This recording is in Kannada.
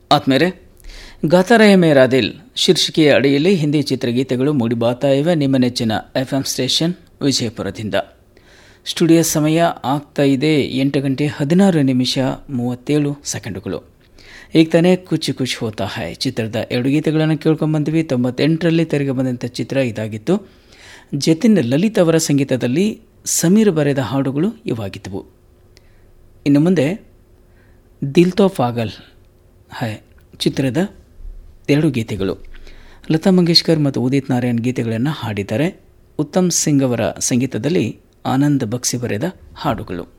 ಆತ್ಮೇರೆ ಗಾತಾರಯ ಮೇರಾ ದಿಲ್ ಶೀರ್ಷಿಕೆಯ ಅಡಿಯಲ್ಲಿ ಹಿಂದಿ ಚಿತ್ರಗೀತೆಗಳು ಮೂಡಿಬಾತಾ ಇವೆ ನಿಮ್ಮ ನೆಚ್ಚಿನ ಎಫ್ ಎಂ ಸ್ಟೇಷನ್ ವಿಜಯಪುರದಿಂದ ಸ್ಟುಡಿಯೋ ಸಮಯ ಆಗ್ತಾ ಇದೆ ಎಂಟು ಗಂಟೆ ಹದಿನಾರು ನಿಮಿಷ ಮೂವತ್ತೇಳು ಸೆಕೆಂಡುಗಳು ಈಗ ತಾನೇ ಕುಚಿ ಕುಚ್ ಹೋತಾ ಹೈ ಚಿತ್ರದ ಎರಡು ಗೀತೆಗಳನ್ನು ಕೇಳ್ಕೊಂಬಂದ್ವಿ ತೊಂಬತ್ತೆಂಟರಲ್ಲಿ ತೆರೆಗೆ ಬಂದಂಥ ಚಿತ್ರ ಇದಾಗಿತ್ತು ಜತಿನ್ ಲಲಿತ್ ಅವರ ಸಂಗೀತದಲ್ಲಿ ಸಮೀರ್ ಬರೆದ ಹಾಡುಗಳು ಇವಾಗಿದ್ದವು ಇನ್ನು ಮುಂದೆ ದಿಲ್ ತೋ ಪಾಗಲ್ ಹೈ ಚಿತ್ರದ ಎರಡು ಗೀತೆಗಳು ಲತಾ ಮಂಗೇಶ್ಕರ್ ಮತ್ತು ಉದಿತ್ ನಾರಾಯಣ್ ಗೀತೆಗಳನ್ನು ಹಾಡಿದ್ದಾರೆ ಉತ್ತಮ್ ಸಿಂಗ್ ಅವರ ಸಂಗೀತದಲ್ಲಿ ಆನಂದ್ ಬಕ್ಸಿ ಬರೆದ ಹಾಡುಗಳು